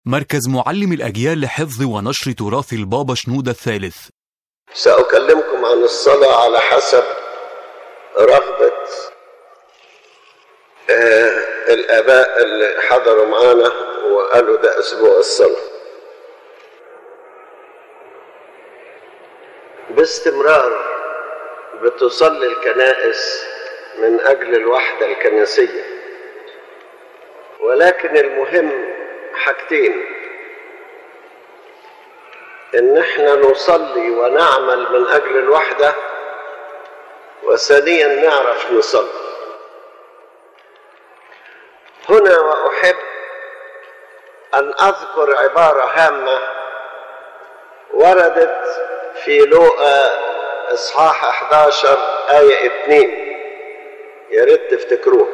مركز معلم الأجيال لحفظ ونشر تراث البابا شنودة الثالث سأكلمكم عن الصلاة على حسب رغبة آه الآباء اللي حضروا معانا وقالوا ده أسبوع الصلاة باستمرار بتصلي الكنائس من أجل الوحدة الكنسية ولكن المهم حاجتين ان احنا نصلي ونعمل من اجل الوحده وثانيا نعرف نصلي هنا واحب ان اذكر عباره هامه وردت في لوقا اصحاح 11 ايه 2 يا ريت تفتكروها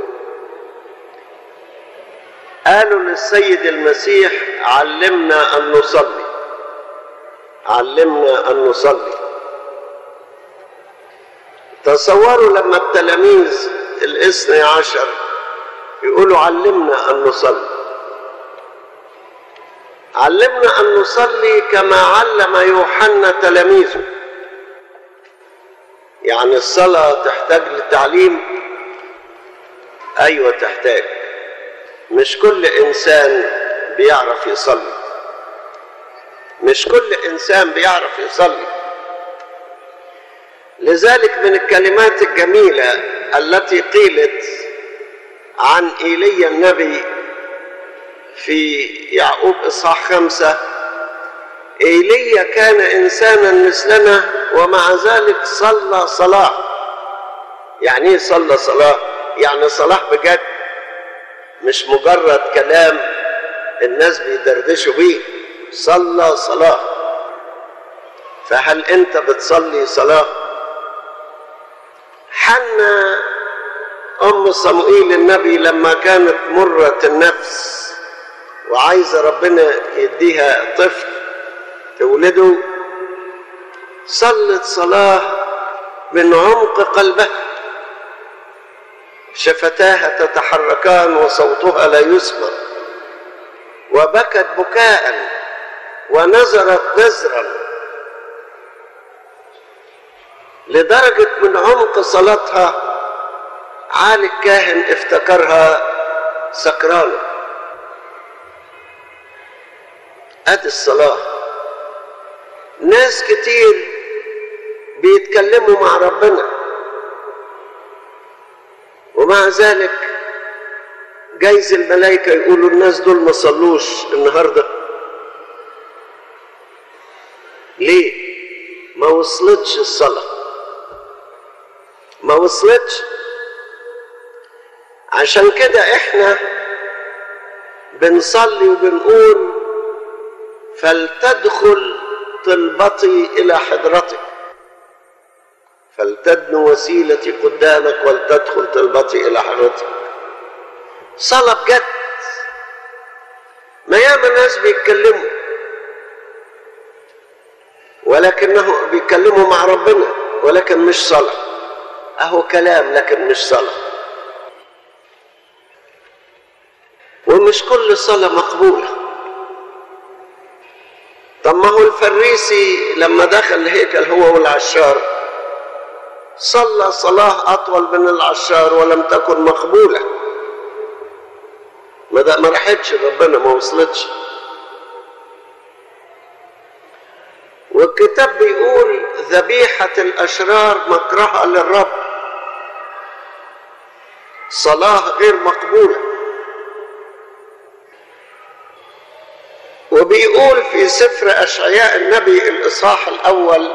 قالوا للسيد المسيح علمنا ان نصلي علمنا ان نصلي تصوروا لما التلاميذ الاثني عشر يقولوا علمنا ان نصلي علمنا ان نصلي كما علم يوحنا تلاميذه يعني الصلاه تحتاج للتعليم ايوه تحتاج مش كل انسان بيعرف يصلي مش كل انسان بيعرف يصلي لذلك من الكلمات الجميله التي قيلت عن ايليا النبي في يعقوب اصحاح خمسه ايليا كان انسانا مثلنا ومع ذلك صلى صلاه يعني ايه صلى صلاه يعني صلاه بجد مش مجرد كلام الناس بيدردشوا بيه صلى صلاة فهل انت بتصلي صلاة حنا ام صموئيل النبي لما كانت مرة النفس وعايزة ربنا يديها طفل تولده صلت صلاة من عمق قلبها شفتاها تتحركان وصوتها لا يسمع وبكت بكاء ونظرت نزرا لدرجة من عمق صلاتها عالي الكاهن افتكرها سكرانة ادي الصلاة ناس كتير بيتكلموا مع ربنا ومع ذلك جايز الملائكة يقولوا الناس دول ما صلوش النهارده ليه ما وصلتش الصلاة ما وصلتش عشان كده احنا بنصلي وبنقول فلتدخل طلبتي الى حضرتك فلتدن وسيلتي قدامك ولتدخل طلبتي الى حضرتك صلاة بجد ما ياما ناس بيتكلموا ولكنه بيتكلموا مع ربنا ولكن مش صلاة اهو كلام لكن مش صلاة ومش كل صلاة مقبولة طب ما هو الفريسي لما دخل الهيكل هو والعشار صلى صلاة أطول من العشار ولم تكن مقبولة ما ما راحتش ربنا ما وصلتش والكتاب بيقول ذبيحة الأشرار مكرهة للرب صلاة غير مقبولة وبيقول في سفر أشعياء النبي الإصحاح الأول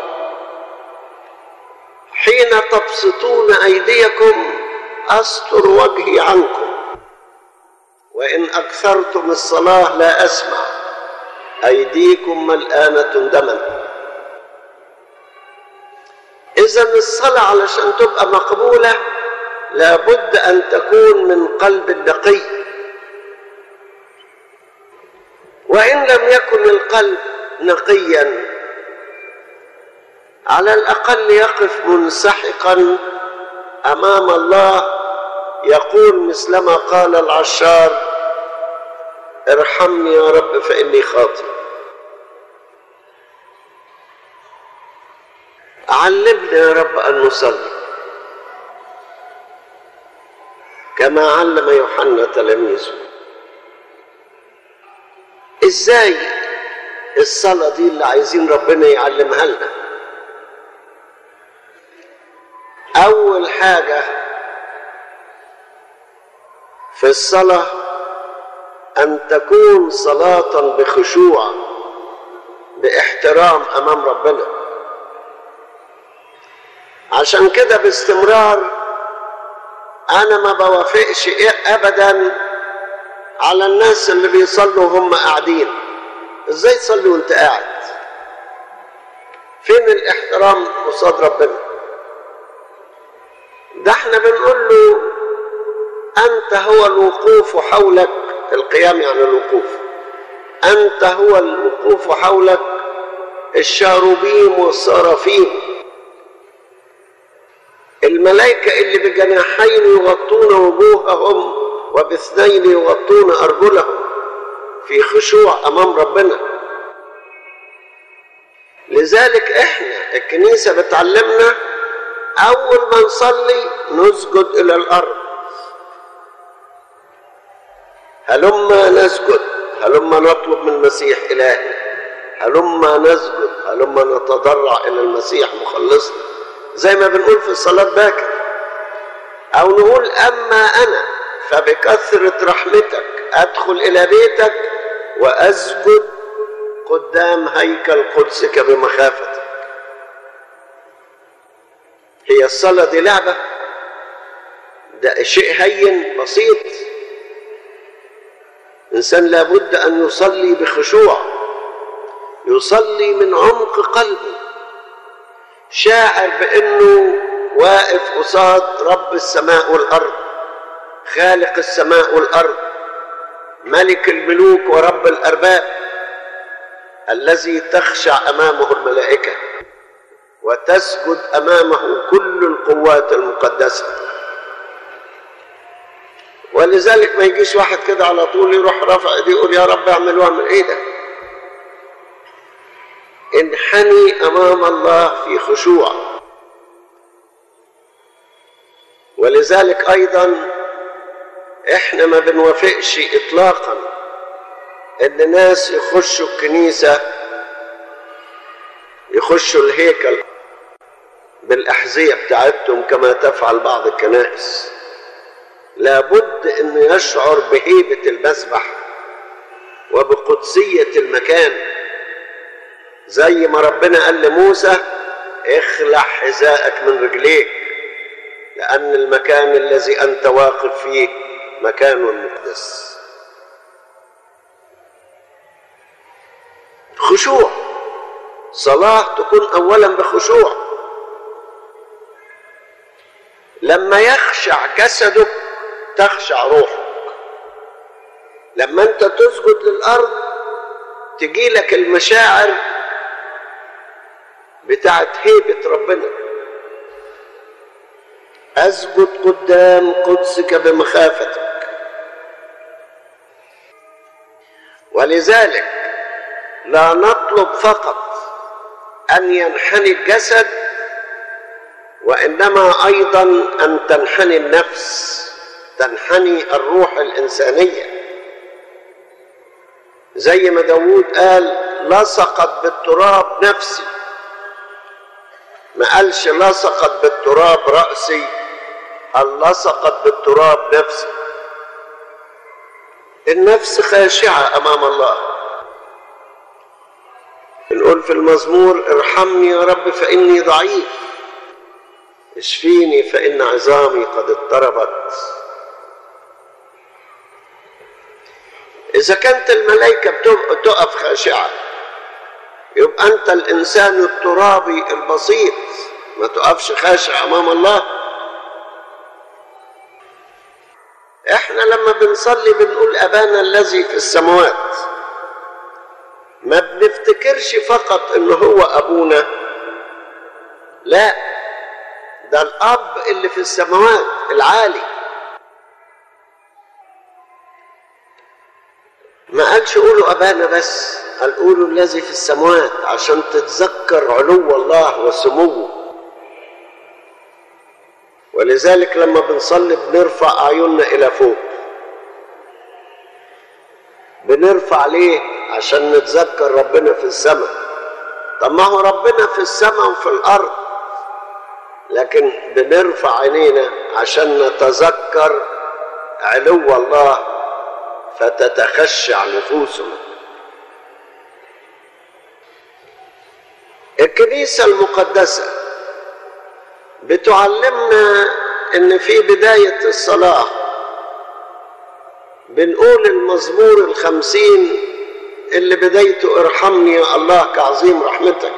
حين تبسطون أيديكم أستر وجهي عنكم وإن أكثرتم الصلاة لا أسمع أيديكم ملآنة دما إذا الصلاة علشان تبقى مقبولة لابد أن تكون من قلب نقي وإن لم يكن القلب نقيا على الأقل يقف منسحقا أمام الله يقول مثلما قال العشار ارحمني يا رب فإني خاطئ علمنا يا رب أن نصلي كما علم يوحنا تلاميذه ازاي الصلاة دي اللي عايزين ربنا يعلمها لنا أول حاجة في الصلاة أن تكون صلاة بخشوع باحترام أمام ربنا عشان كده باستمرار أنا ما بوافقش أبدا على الناس اللي بيصلوا وهم قاعدين ازاي تصلي وانت قاعد فين الاحترام قصاد ربنا ده احنا بنقول له انت هو الوقوف حولك القيام يعني الوقوف انت هو الوقوف حولك الشاروبيم والصرافيم الملائكة اللي بجناحين يغطون وجوههم وباثنين يغطون أرجلهم في خشوع أمام ربنا لذلك احنا الكنيسة بتعلمنا أول ما نصلي نسجد إلى الأرض هلما نسجد هلما نطلب من المسيح إلهي هلما نسجد هلما نتضرع إلى المسيح مخلصنا زي ما بنقول في الصلاة باكر أو نقول أما أنا فبكثرة رحمتك أدخل إلى بيتك وأسجد قدام هيكل قدسك بمخافتك هي الصلاة دي لعبة ده شيء هين بسيط إنسان لابد أن يصلي بخشوع يصلي من عمق قلبه شاعر بأنه واقف قصاد رب السماء والأرض خالق السماء والأرض ملك الملوك ورب الأرباب الذي تخشع أمامه الملائكة وتسجد أمامه كل القوات المقدسة ولذلك ما يجيش واحد كده على طول يروح رافع ايديه يقول يا رب اعمل واعمل ايه ده انحني امام الله في خشوع ولذلك ايضا احنا ما بنوافقش اطلاقا ان ناس يخشوا الكنيسه يخشوا الهيكل بالاحذيه بتاعتهم كما تفعل بعض الكنائس لابد ان يشعر بهيبه المسبح وبقدسيه المكان زي ما ربنا قال لموسى اخلع حذاءك من رجليك لان المكان الذي انت واقف فيه مكان مقدس خشوع صلاه تكون اولا بخشوع لما يخشع جسدك تخشع روحك لما انت تسجد للارض تجي لك المشاعر بتاعت هيبة ربنا اسجد قدام قدسك بمخافتك ولذلك لا نطلب فقط ان ينحني الجسد وانما ايضا ان تنحني النفس تنحني الروح الانسانيه زي ما داوود قال لصقت بالتراب نفسي ما قالش لصقت بالتراب راسي قال لصقت بالتراب نفسي النفس خاشعه امام الله نقول في المزمور ارحمني يا رب فاني ضعيف اشفيني فان عظامي قد اضطربت اذا كانت الملائكه تقف خاشعه يبقى انت الانسان الترابي البسيط ما تقفش خاشع امام الله احنا لما بنصلي بنقول ابانا الذي في السماوات ما بنفتكرش فقط ان هو ابونا لا ده الاب اللي في السماوات العالي قالش قولوا أبانا بس قال قولوا الذي في السماوات عشان تتذكر علو الله وسموه ولذلك لما بنصلي بنرفع أعيننا إلى فوق بنرفع ليه عشان نتذكر ربنا في السماء طب ما هو ربنا في السماء وفي الأرض لكن بنرفع عينينا عشان نتذكر علو الله فتتخشع نفوسنا الكنيسة المقدسة بتعلمنا ان في بداية الصلاة بنقول المزمور الخمسين اللي بدايته ارحمني يا الله كعظيم رحمتك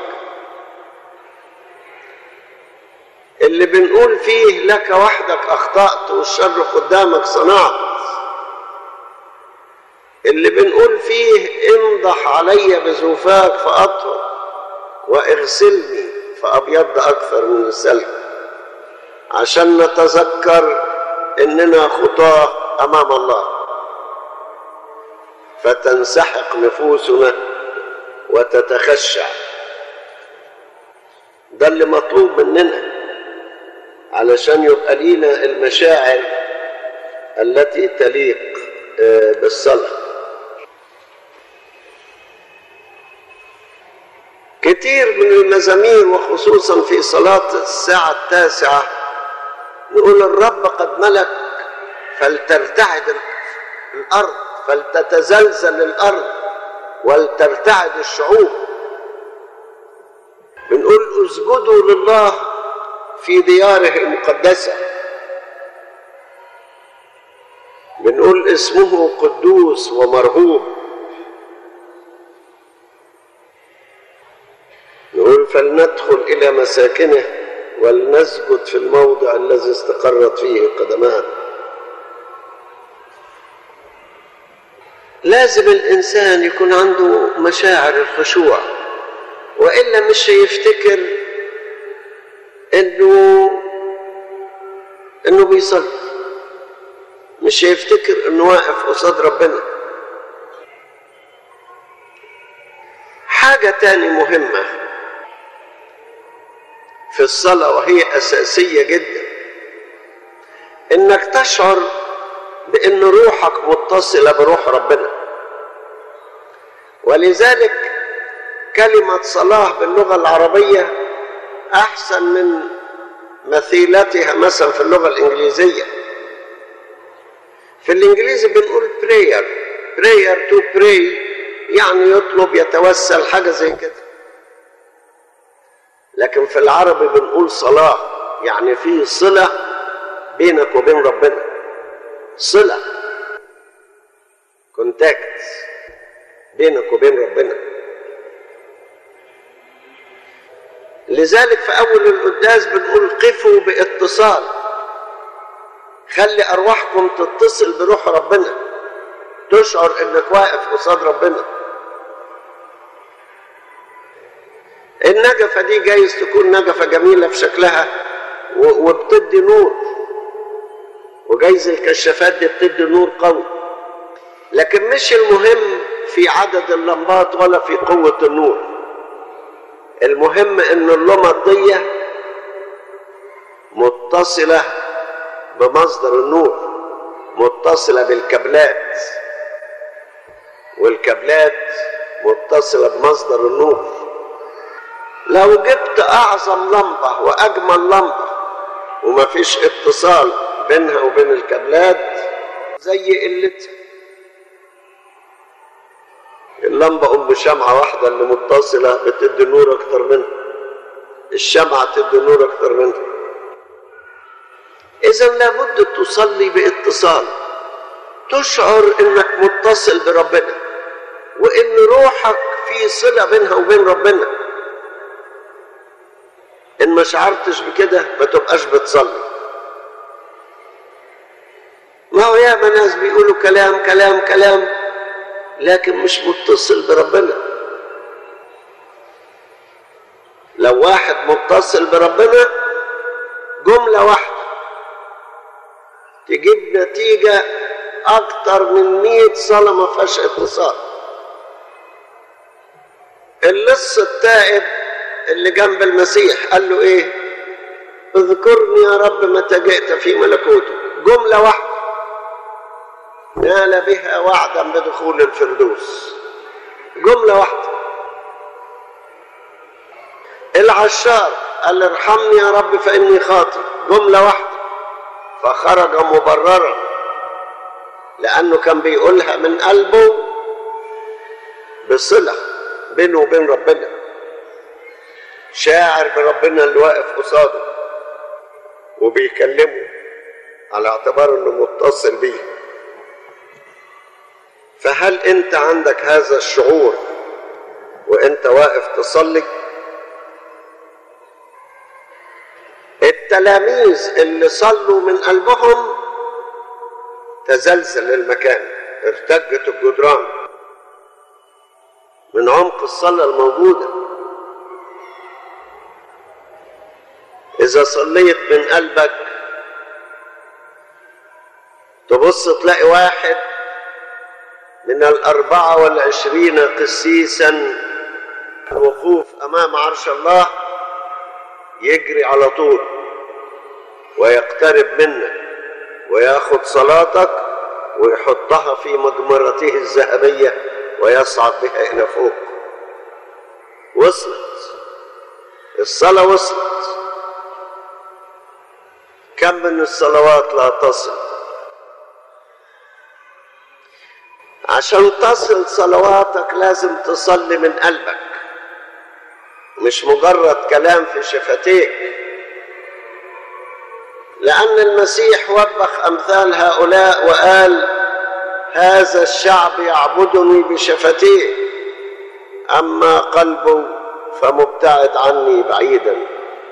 اللي بنقول فيه لك وحدك اخطأت والشر قدامك صنعت اللي بنقول فيه انضح علي بزوفاك فاطهر واغسلني فابيض اكثر من السلك عشان نتذكر اننا خطاه امام الله فتنسحق نفوسنا وتتخشع ده اللي مطلوب مننا علشان يبقى لينا المشاعر التي تليق بالصلاه كتير من المزامير وخصوصا في صلاة الساعة التاسعة نقول الرب قد ملك فلترتعد الأرض فلتتزلزل الأرض ولترتعد الشعوب بنقول اسجدوا لله في دياره المقدسة بنقول اسمه قدوس ومرهوب نقول فلندخل إلى مساكنه ولنسجد في الموضع الذي استقرت فيه قدماه لازم الإنسان يكون عنده مشاعر الخشوع وإلا مش هيفتكر إنه إنه بيصلي مش هيفتكر إنه واقف قصاد ربنا حاجة تاني مهمة في الصلاة وهي أساسية جدا إنك تشعر بأن روحك متصلة بروح ربنا ولذلك كلمة صلاة باللغة العربية أحسن من مثيلتها مثلا في اللغة الإنجليزية في الإنجليزي بنقول prayer prayer to pray يعني يطلب يتوسل حاجة زي كده لكن في العربي بنقول صلاة يعني في صلة بينك وبين ربنا صلة كونتاكت بينك وبين ربنا لذلك في أول القداس بنقول قفوا باتصال خلي أرواحكم تتصل بروح ربنا تشعر إنك واقف قصاد ربنا النجفة دي جايز تكون نجفة جميلة في شكلها وبتدي نور وجايز الكشافات دي بتدي نور قوي لكن مش المهم في عدد اللمبات ولا في قوة النور المهم ان اللمبة دي متصلة بمصدر النور متصلة بالكابلات والكابلات متصلة بمصدر النور لو جبت اعظم لمبه واجمل لمبه وما فيش اتصال بينها وبين الكابلات زي قلتها اللمبه ام شمعه واحده اللي متصله بتدي نور اكتر منها الشمعه تدي نور اكتر منها اذا لابد تصلي باتصال تشعر انك متصل بربنا وان روحك في صله بينها وبين ربنا ان ما شعرتش بكده ما تبقاش بتصلي ما هو ياما ناس بيقولوا كلام كلام كلام لكن مش متصل بربنا لو واحد متصل بربنا جملة واحدة تجيب نتيجة أكتر من مئة صلاة ما فيهاش اتصال اللص التائب اللي جنب المسيح قال له ايه اذكرني يا رب متى جئت في ملكوتك جملة واحدة نال بها وعدا بدخول الفردوس جملة واحدة العشار قال ارحمني يا رب فإني خاطئ جملة واحدة فخرج مبررا لأنه كان بيقولها من قلبه بصلة بينه وبين ربنا شاعر بربنا اللي واقف قصاده وبيكلمه على اعتبار انه متصل بيه فهل انت عندك هذا الشعور وانت واقف تصلي التلاميذ اللي صلوا من قلبهم تزلزل المكان ارتجت الجدران من عمق الصلاة الموجودة إذا صليت من قلبك تبص تلاقي واحد من الأربعة والعشرين قسيسا الوقوف أمام عرش الله يجري على طول ويقترب منك وياخد صلاتك ويحطها في مجمرته الذهبية ويصعد بها إلى فوق وصلت الصلاة وصلت كم من الصلوات لا تصل عشان تصل صلواتك لازم تصلي من قلبك مش مجرد كلام في شفتيك لأن المسيح وبخ أمثال هؤلاء وقال هذا الشعب يعبدني بشفتيه أما قلبه فمبتعد عني بعيدا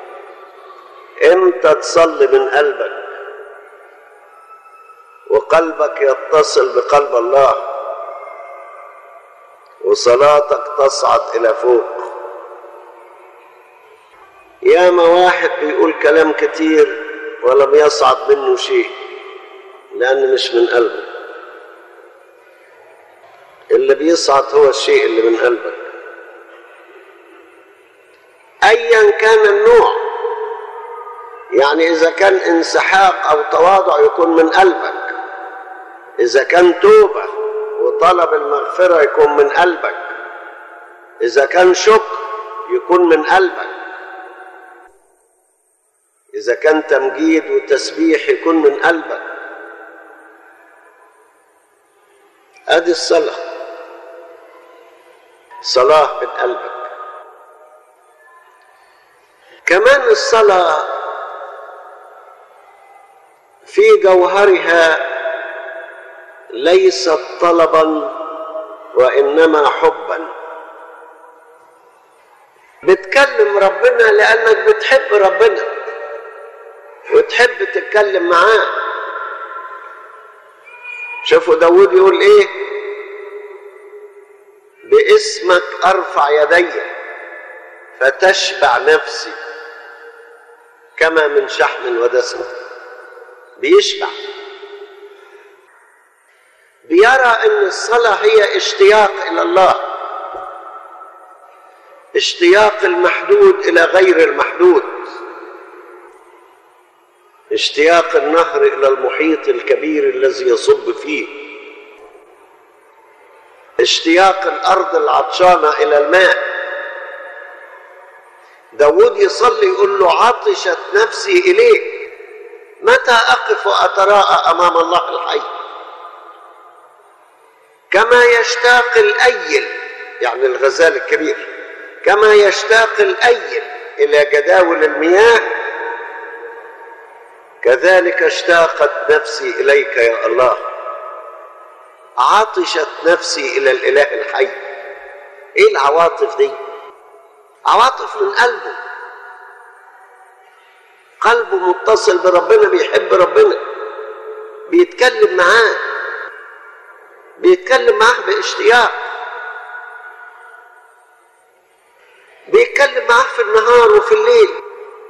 امتى تصلي من قلبك وقلبك يتصل بقلب الله وصلاتك تصعد إلى فوق ياما واحد بيقول كلام كتير ولم يصعد منه شيء لأن مش من قلبه اللي بيصعد هو الشيء اللي من قلبك أيا كان النوع يعني إذا كان انسحاق أو تواضع يكون من قلبك إذا كان توبة وطلب المغفرة يكون من قلبك إذا كان شكر يكون من قلبك إذا كان تمجيد وتسبيح يكون من قلبك أدي الصلاة صلاة من قلبك كمان الصلاة في جوهرها ليست طلبا وإنما حبا بتكلم ربنا لأنك بتحب ربنا وتحب تتكلم معاه شوفوا داود يقول ايه باسمك ارفع يدي فتشبع نفسي كما من شحم ودسم بيشبع بيرى ان الصلاه هي اشتياق الى الله اشتياق المحدود الى غير المحدود اشتياق النهر الى المحيط الكبير الذي يصب فيه اشتياق الارض العطشانه الى الماء داود يصلي يقول له عطشت نفسي اليك متى اقف واتراءى امام الله الحي كما يشتاق الايل يعني الغزال الكبير كما يشتاق الايل الى جداول المياه كذلك اشتاقت نفسي اليك يا الله عطشت نفسي الى الاله الحي ايه العواطف دي عواطف من قلبه قلبه متصل بربنا بيحب ربنا بيتكلم معاه بيتكلم معاه باشتياق بيتكلم معاه في النهار وفي الليل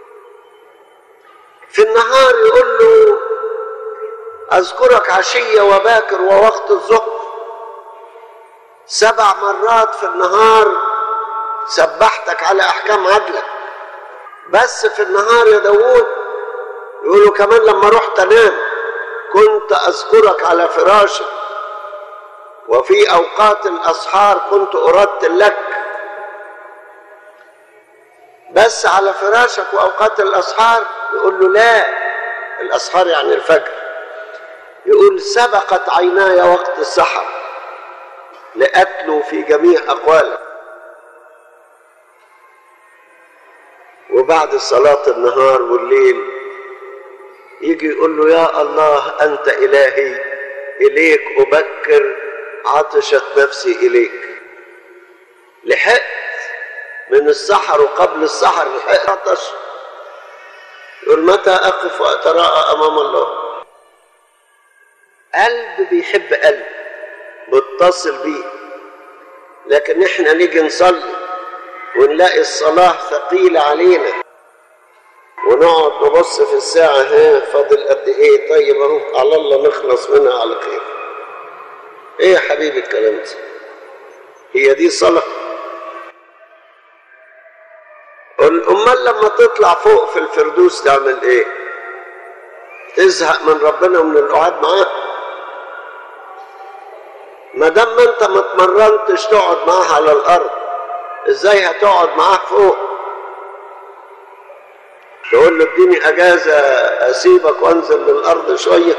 في النهار يقول له اذكرك عشيه وباكر ووقت الظهر سبع مرات في النهار سبحتك على احكام عدلك بس في النهار يا داوود يقولوا كمان لما رحت انام كنت اذكرك على فراشك وفي اوقات الاسحار كنت ارتل لك بس على فراشك واوقات الاسحار يقول له لا الاسحار يعني الفجر يقول سبقت عيناي وقت السحر لاتلو في جميع اقوالك وبعد صلاه النهار والليل يجي يقول له يا الله انت الهي اليك ابكر عطشت نفسي اليك لحقت من السحر وقبل السحر لحقت عطش يقول متى اقف واتراءى امام الله قلب بيحب قلب متصل بيه لكن احنا نيجي نصلي ونلاقي الصلاه ثقيله علينا ونقعد نبص في الساعة ها فاضل قد ايه طيب اهو على الله نخلص منها على خير ايه يا حبيبي الكلام ده هي دي صلاة امال لما تطلع فوق في الفردوس تعمل ايه تزهق من ربنا ومن القعاد معاه ما دام ما انت ما اتمرنتش تقعد معاه على الارض ازاي هتقعد معاه فوق تقول له اديني اجازه اسيبك وانزل للارض شويه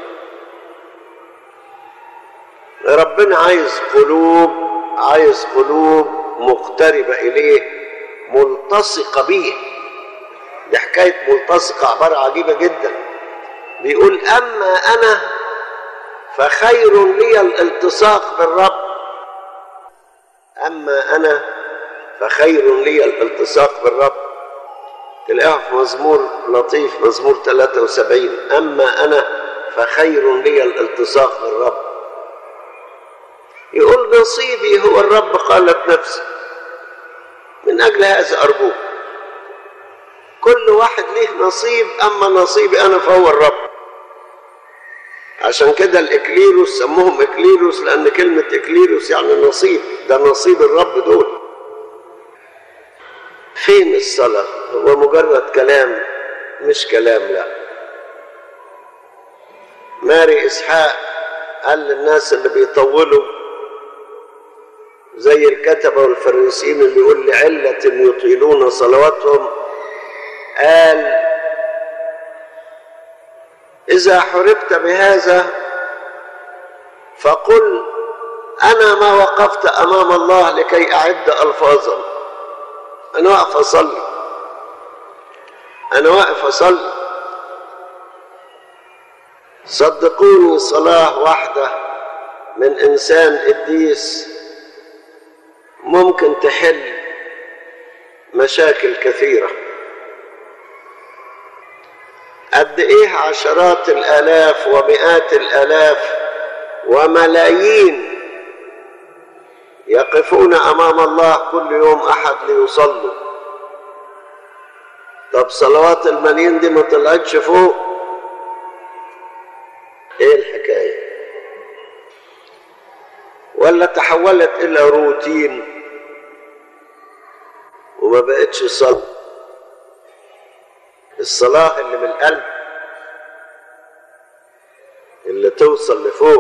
ربنا عايز قلوب عايز قلوب مقتربه اليه ملتصقه به دي حكايه ملتصقه عباره عجيبه جدا بيقول اما انا فخير لي الالتصاق بالرب اما انا فخير لي الالتصاق بالرب تلاقيها في مزمور لطيف مزمور 73 أما أنا فخير لي الالتصاق بالرب يقول نصيبي هو الرب قالت نفسي من أجل هذا أرجوك كل واحد له نصيب أما نصيبي أنا فهو الرب عشان كده الإكليروس سموهم إكليروس لأن كلمة إكليروس يعني نصيب ده نصيب الرب دول فين الصلاة هو مجرد كلام مش كلام لا ماري إسحاق قال للناس اللي بيطولوا زي الكتبة والفريسيين اللي يقول لعلة يطيلون صلواتهم قال إذا حربت بهذا فقل أنا ما وقفت أمام الله لكي أعد ألفاظا أنا واقف أصلي أنا واقف أصلي صدقوني صلاة واحدة من إنسان قديس ممكن تحل مشاكل كثيرة قد إيه عشرات الآلاف ومئات الآلاف وملايين يقفون امام الله كل يوم احد ليصلوا طب صلوات الملايين دي ما طلعتش فوق ايه الحكايه ولا تحولت الى روتين وما بقتش صلاة الصلاة اللي من القلب اللي توصل لفوق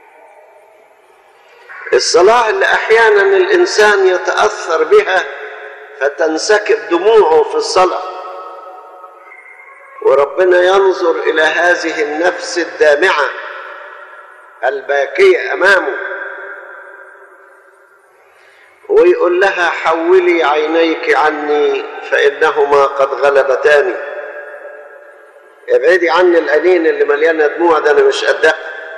الصلاة اللي أحيانا الإنسان يتأثر بها فتنسكب دموعه في الصلاة وربنا ينظر إلى هذه النفس الدامعة الباكية أمامه ويقول لها حولي عينيك عني فإنهما قد غلبتاني ابعدي عني العينين اللي مليانة دموع ده أنا مش قدها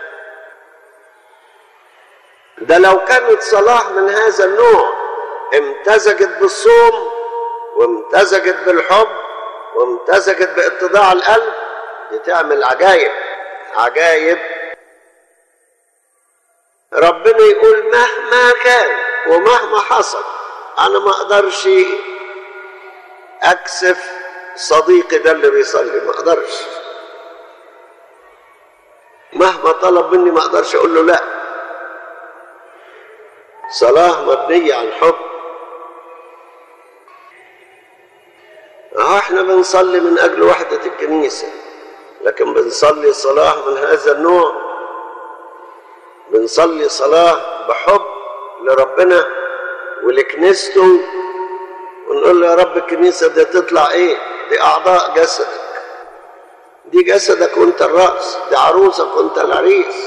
ده لو كانت صلاة من هذا النوع امتزجت بالصوم وامتزجت بالحب وامتزجت باتضاع القلب دي تعمل عجايب عجايب ربنا يقول مهما كان ومهما حصل انا ما اقدرش اكسف صديقي ده اللي بيصلي ما اقدرش مهما طلب مني ما اقدرش اقول له لا صلاة مبنية عن حب اهو احنا بنصلي من اجل وحدة الكنيسة لكن بنصلي صلاة من هذا النوع بنصلي صلاة بحب لربنا ولكنيسته ونقول له يا رب الكنيسة دي تطلع ايه دي اعضاء جسدك دي جسدك وانت الرأس دي عروسك وانت العريس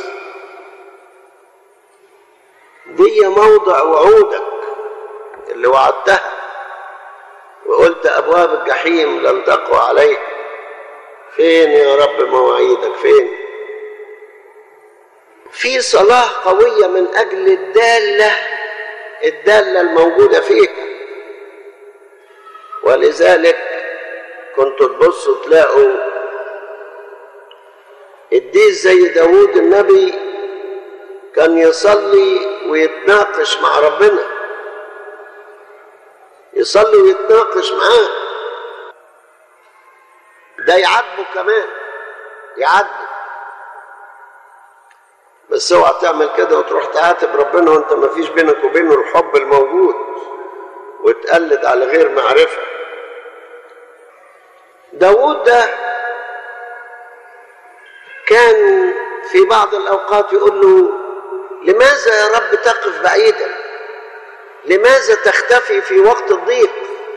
دي موضع وعودك اللي وعدتها وقلت ابواب الجحيم لن تقوى عليه فين يا رب مواعيدك فين في صلاة قوية من أجل الدالة الدالة الموجودة فيها ولذلك كنتوا تبصوا تلاقوا الديس زي داوود النبي كان يصلي ويتناقش مع ربنا يصلي ويتناقش معاه ده يعاتبه كمان يعاتبه بس اوعى تعمل كده وتروح تعاتب ربنا وانت ما فيش بينك وبينه الحب الموجود وتقلد على غير معرفة داود ده كان في بعض الأوقات يقول له لماذا يا رب تقف بعيدا لماذا تختفي في وقت الضيق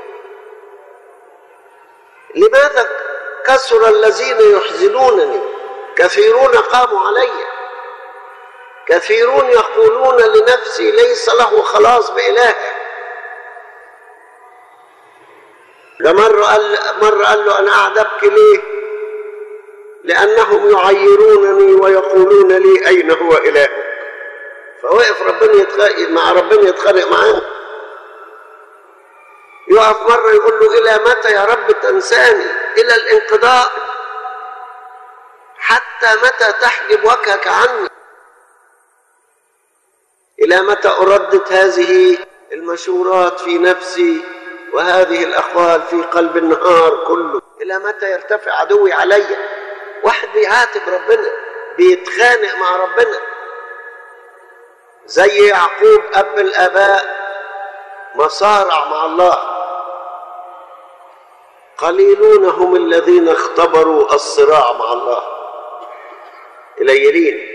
لماذا كثر الذين يحزنونني كثيرون قاموا علي كثيرون يقولون لنفسي ليس له خلاص بإله ده مرة قال, مرة قال له أنا قاعد أبكي ليه لأنهم يعيرونني ويقولون لي أين هو إلهك فوقف ربنا يتخانق مع ربنا يتخانق معاه يقف مرة يقول له إلى متى يا رب تنساني إلى الانقضاء حتى متى تحجب وجهك عني إلى متى أردد هذه المشورات في نفسي وهذه الأقوال في قلب النهار كله إلى متى يرتفع عدوي علي واحد بيعاتب ربنا بيتخانق مع ربنا زي يعقوب أب الآباء مصارع مع الله قليلون هم الذين اختبروا الصراع مع الله قليلين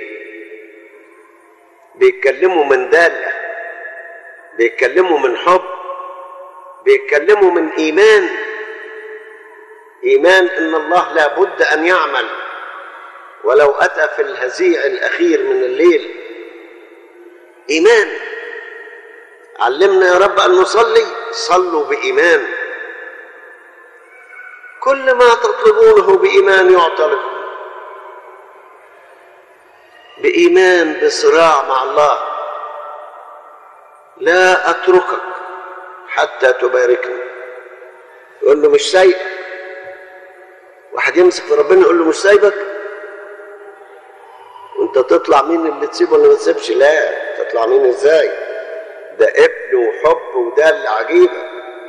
بيتكلموا من دالة بيتكلموا من حب بيتكلموا من إيمان إيمان إن الله لابد أن يعمل ولو أتى في الهزيع الأخير من الليل إيمان علمنا يا رب أن نصلي صلوا بإيمان كل ما تطلبونه بإيمان يعطى لكم بإيمان بصراع مع الله لا أتركك حتى تباركني يقول له مش سايبك واحد يمسك في ربنا يقول له مش سايبك وانت تطلع مين اللي تسيبه ولا ما تسيبش لا تطلع مين ازاي ده ابن وحب ودالة عجيبة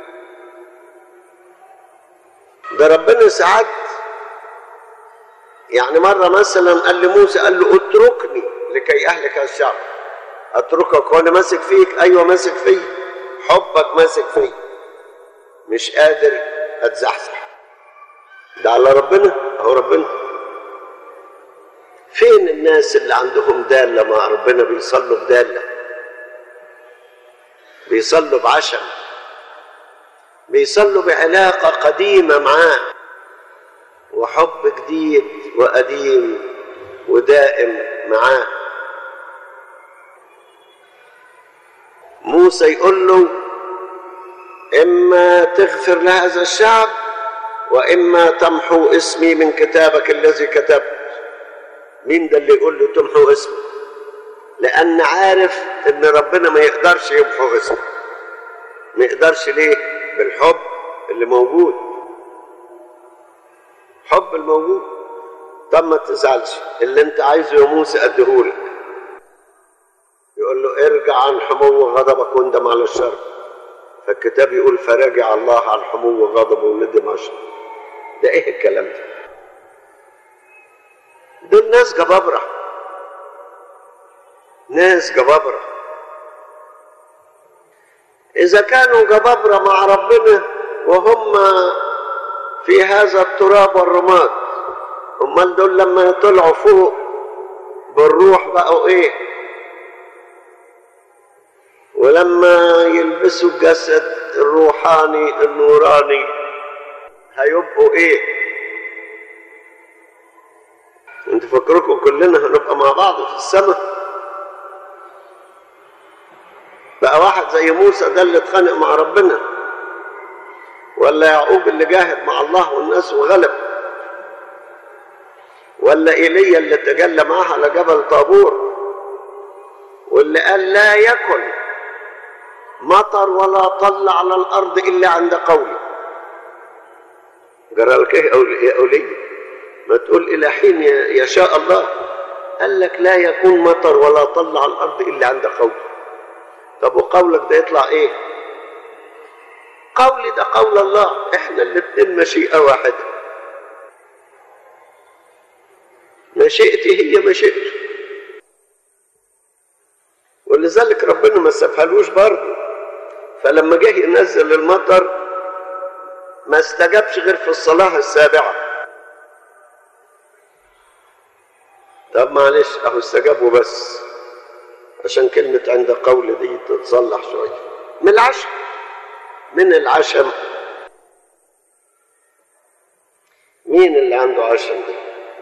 ده ربنا ساعات يعني مرة مثلا قال لموسى قال له اتركني لكي أهلك الشعب أتركك وأنا ماسك فيك أيوة ماسك فيك حبك ماسك فيك مش قادر أتزحزح ده على ربنا أهو ربنا فين الناس اللي عندهم دالة مع ربنا بيصلوا بدالة بيصلوا بعشم بيصلوا بعلاقة قديمة معاه وحب جديد وقديم ودائم معاه موسى يقول له اما تغفر لهذا الشعب واما تمحو اسمي من كتابك الذي كتبت مين ده اللي يقول له تمحو اسمه لان عارف ان ربنا ما يقدرش يمحو اسمه ما يقدرش ليه بالحب اللي موجود حب الموجود طب ما تزعلش اللي انت عايزه يا موسى اديهولك يقول له ارجع عن حمو غضبك واندم على الشر فالكتاب يقول فرجع الله عن حمو غضبه وندم على الشر ده ايه الكلام ده دول ناس جبابرة ناس جبابرة إذا كانوا جبابرة مع ربنا وهم في هذا التراب والرماد امال دول لما طلعوا فوق بالروح بقوا ايه ولما يلبسوا الجسد الروحاني النوراني هيبقوا ايه انت فكركم كلنا هنبقى مع بعض في السماء بقى واحد زي موسى ده اللي اتخانق مع ربنا ولا يعقوب اللي جاهد مع الله والناس وغلب ولا ايليا اللي تجلى معاه على جبل طابور واللي قال لا يكن مطر ولا طل على الارض الا عند قولي جرى لك ايه يا اولي ما تقول الى حين يشاء الله قال لك لا يكون مطر ولا طل على الارض الا عند قولي طب وقولك ده يطلع ايه قولي ده قول الله احنا الاثنين مشيئه واحده مشيئتي هي مشيئته ولذلك ربنا ما سابهالوش برضه فلما جه ينزل المطر ما استجابش غير في الصلاة السابعة طب معلش اهو استجابوا بس عشان كلمة عند قول دي تتصلح شوية من العشم من العشم مين اللي عنده عشم ده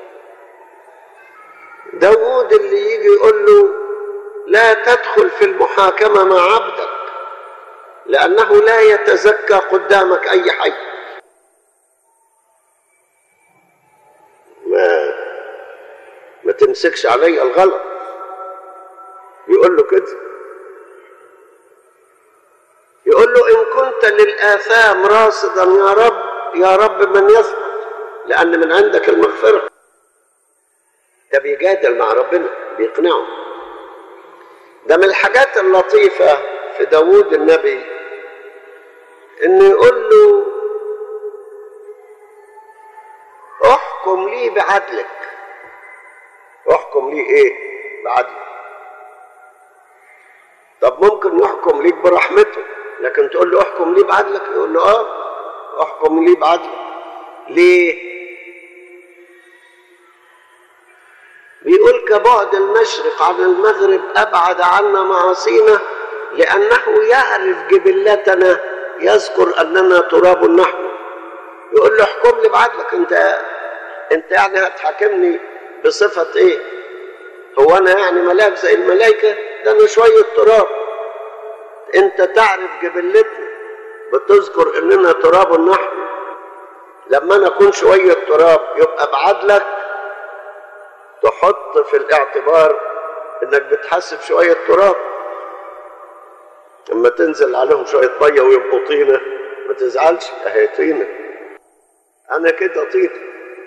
داود اللي يجي يقول له لا تدخل في المحاكمة مع عبدك لأنه لا يتزكى قدامك أي حي ما ما تمسكش علي الغلط يقول له كده يقول له إن كنت للآثام راصدا يا رب يا رب من يثبت لأن من عندك المغفرة ده بيجادل مع ربنا بيقنعه ده من الحاجات اللطيفة في داوود النبي انه يقول له احكم لي بعدلك احكم لي ايه بعدلك طب ممكن يحكم ليك برحمته لكن تقول له احكم لي بعدلك يقول له اه احكم لي بعدلك ليه بيقول كبعد المشرق عن المغرب أبعد عنا معاصينا لأنه يعرف جبلتنا يذكر أننا تراب نحن يقول له احكم لي بعدلك أنت أنت يعني هتحاكمني بصفة إيه؟ هو أنا يعني ملاك زي الملائكة؟ ده أنا شوية تراب أنت تعرف جبلتنا بتذكر أننا تراب نحن لما أنا أكون شوية تراب يبقى بعدلك تحط في الاعتبار انك بتحسب شوية تراب لما تنزل عليهم شوية مية ويبقوا طينة ما تزعلش اهي طينة انا كده طينة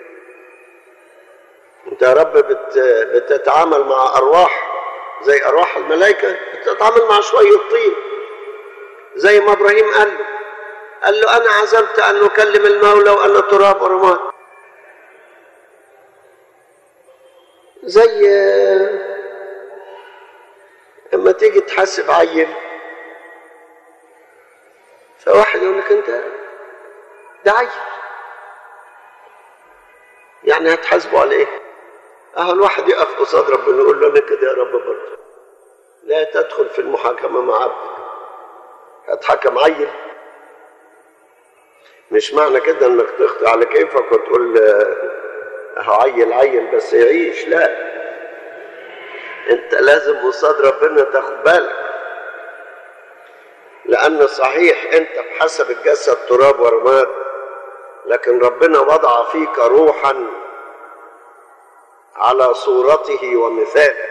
انت يا رب بت... بتتعامل مع ارواح زي ارواح الملائكة بتتعامل مع شوية طين زي ما ابراهيم قال له قال له انا عزمت ان اكلم المولى وانا تراب ورماد زي لما تيجي تحاسب عيل فواحد يقول لك انت ده عيل يعني هتحاسبه على ايه؟ اهو الواحد يقف قصاد ربنا يقول له انا كده يا رب برضه لا تدخل في المحاكمة مع عبدك هتحكم عيل مش معنى كده انك تخطي على كيفك وتقول اهو عيل عيل بس يعيش لا انت لازم قصاد ربنا تاخد بالك لان صحيح انت بحسب الجسد تراب ورماد لكن ربنا وضع فيك روحا على صورته ومثاله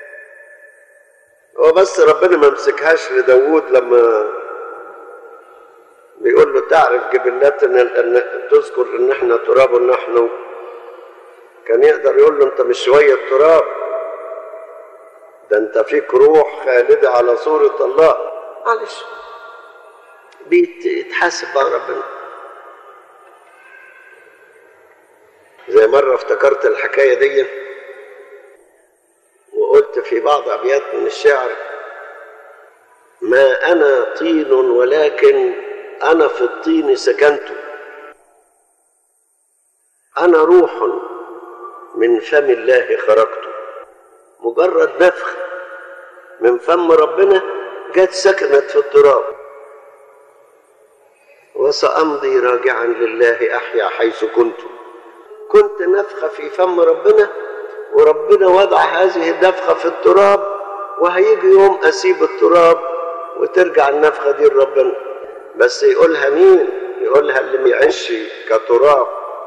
هو بس ربنا ما مسكهاش لداوود لما بيقول له تعرف جبلتنا ان تذكر ان احنا تراب نحن كان يقدر يقول له انت مش شوية تراب ده انت فيك روح خالدة على صورة الله معلش بيتحاسب مع ربنا زي مرة افتكرت الحكاية دي وقلت في بعض أبيات من الشعر ما أنا طين ولكن أنا في الطين سكنت أنا روح من فم الله خرجت مجرد نفخ من فم ربنا جت سكنت في التراب وسأمضي راجعا لله أحيا حيث كنت كنت نفخة في فم ربنا وربنا وضع هذه النفخة في التراب وهيجي يوم أسيب التراب وترجع النفخة دي لربنا بس يقولها مين يقولها اللي بيعيش كتراب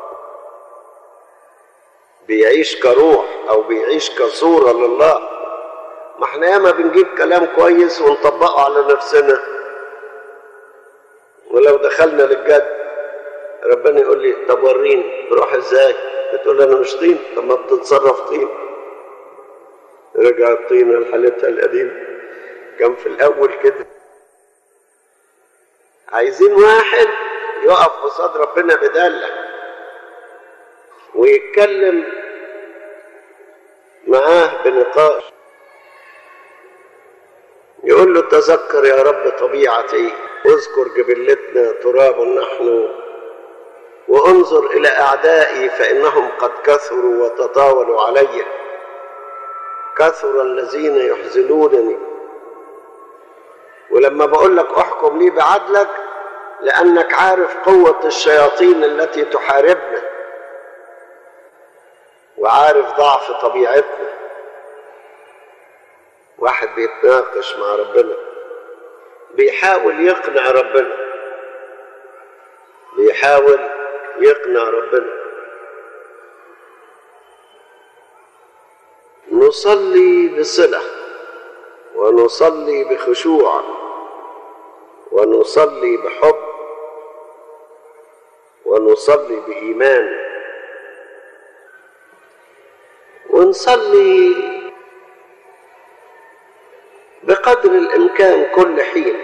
بيعيش كروح او بيعيش كصورة لله ما احنا ياما بنجيب كلام كويس ونطبقه على نفسنا ولو دخلنا للجد ربنا يقول لي طب وريني تروح ازاي بتقول انا مش طين طب ما بتتصرف طين رجع الطينة لحالتها القديمة كان في الأول كده عايزين واحد يقف قصاد ربنا بدالة ويتكلم معاه بنقاش يقول له تذكر يا رب طبيعتي اذكر جبلتنا تراب نحن وانظر الى اعدائي فانهم قد كثروا وتطاولوا علي كثر الذين يحزنونني ولما بقول لك احكم لي بعدلك لانك عارف قوه الشياطين التي تحاربنا وعارف ضعف طبيعتنا واحد بيتناقش مع ربنا بيحاول يقنع ربنا بيحاول يقنع ربنا نصلي بصلة ونصلي بخشوع ونصلي بحب ونصلي بإيمان ونصلي بقدر الإمكان كل حين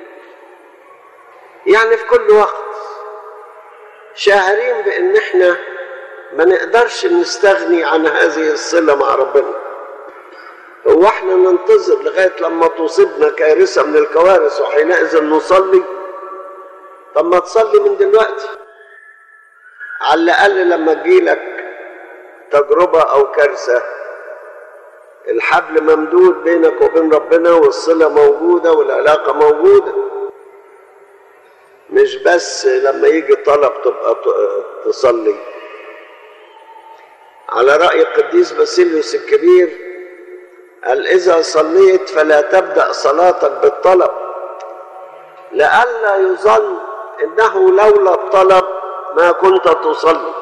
يعني في كل وقت شاعرين بأن احنا ما نقدرش نستغني عن هذه الصلة مع ربنا هو احنا ننتظر لغاية لما تصيبنا كارثة من الكوارث وحينئذ نصلي طب ما تصلي من دلوقتي على الأقل لما تجيلك تجربة أو كارثة الحبل ممدود بينك وبين ربنا والصلة موجودة والعلاقة موجودة مش بس لما يجي طلب تبقى تصلي على رأي القديس باسيليوس الكبير قال إذا صليت فلا تبدأ صلاتك بالطلب لئلا يظن إنه لولا الطلب ما كنت تصلي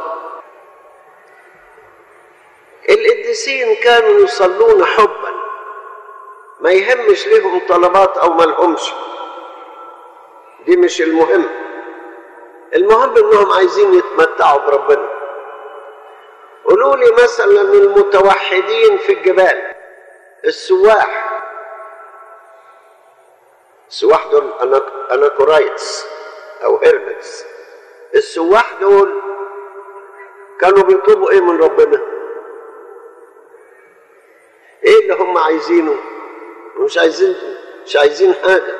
القديسين كانوا يصلون حبا ما يهمش لهم طلبات أو ما لهمش دي مش المهم المهم انهم عايزين يتمتعوا بربنا قولوا لي مثلا المتوحدين في الجبال السواح السواح دول اناكورايتس او هيرمتس السواح دول كانوا بيطلبوا ايه من ربنا ايه اللي هم عايزينه مش عايزين مش عايزين حاجه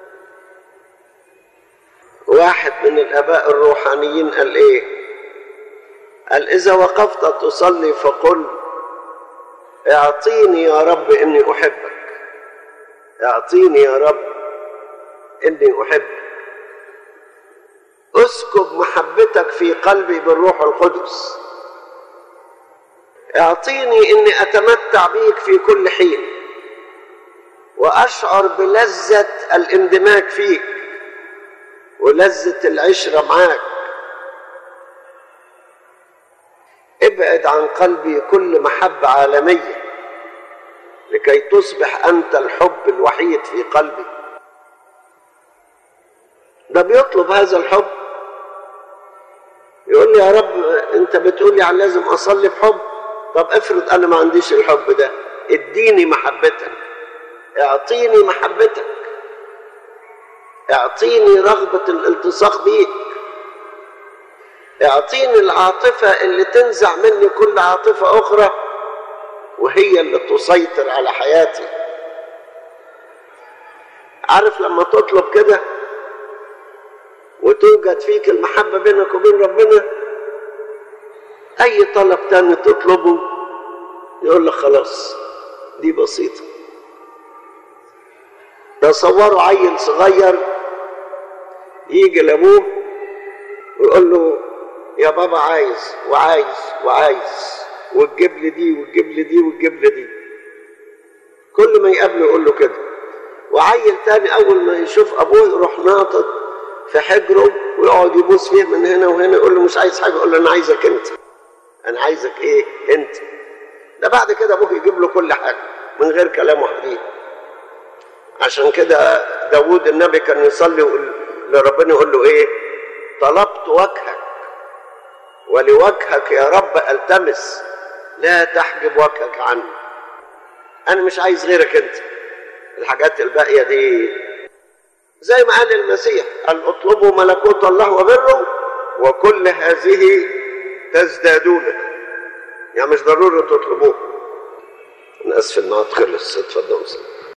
واحد من الاباء الروحانيين قال ايه قال اذا وقفت تصلي فقل اعطيني يا رب اني احبك اعطيني يا رب اني احبك اسكب محبتك في قلبي بالروح القدس اعطيني اني اتمتع بيك في كل حين واشعر بلذه الاندماج فيك ولذه العشره معاك ابعد عن قلبي كل محبه عالميه لكي تصبح انت الحب الوحيد في قلبي ده بيطلب هذا الحب يقول لي يا رب انت بتقول لي عن لازم اصلي بحب طب افرض انا ما عنديش الحب ده اديني محبتك اعطيني محبتك اعطيني رغبة الالتصاق بيك اعطيني العاطفة اللي تنزع مني كل عاطفة اخرى وهي اللي تسيطر على حياتي عارف لما تطلب كده وتوجد فيك المحبة بينك وبين ربنا اي طلب تاني تطلبه يقول لك خلاص دي بسيطة تصوروا عيل صغير يجي لابوه ويقول له يا بابا عايز وعايز وعايز وتجيب لي دي وتجيب لي دي وتجيب لي دي كل ما يقابله يقول له كده وعيل تاني اول ما يشوف ابوه يروح ناطط في حجره ويقعد يبوس فيه من هنا وهنا يقول له مش عايز حاجه يقول له انا عايزك انت انا عايزك ايه انت ده بعد كده ابوه يجيب له كل حاجه من غير كلام وحديد عشان كده داوود النبي كان يصلي ويقول لربنا يقول له ايه طلبت وجهك ولوجهك يا رب التمس لا تحجب وجهك عني انا مش عايز غيرك انت الحاجات الباقيه دي زي ما قال المسيح قال اطلبوا ملكوت الله وبره وكل هذه تزدادونها يعني مش ضروري تطلبوه انا اسف الميعاد خلص اتفضلوا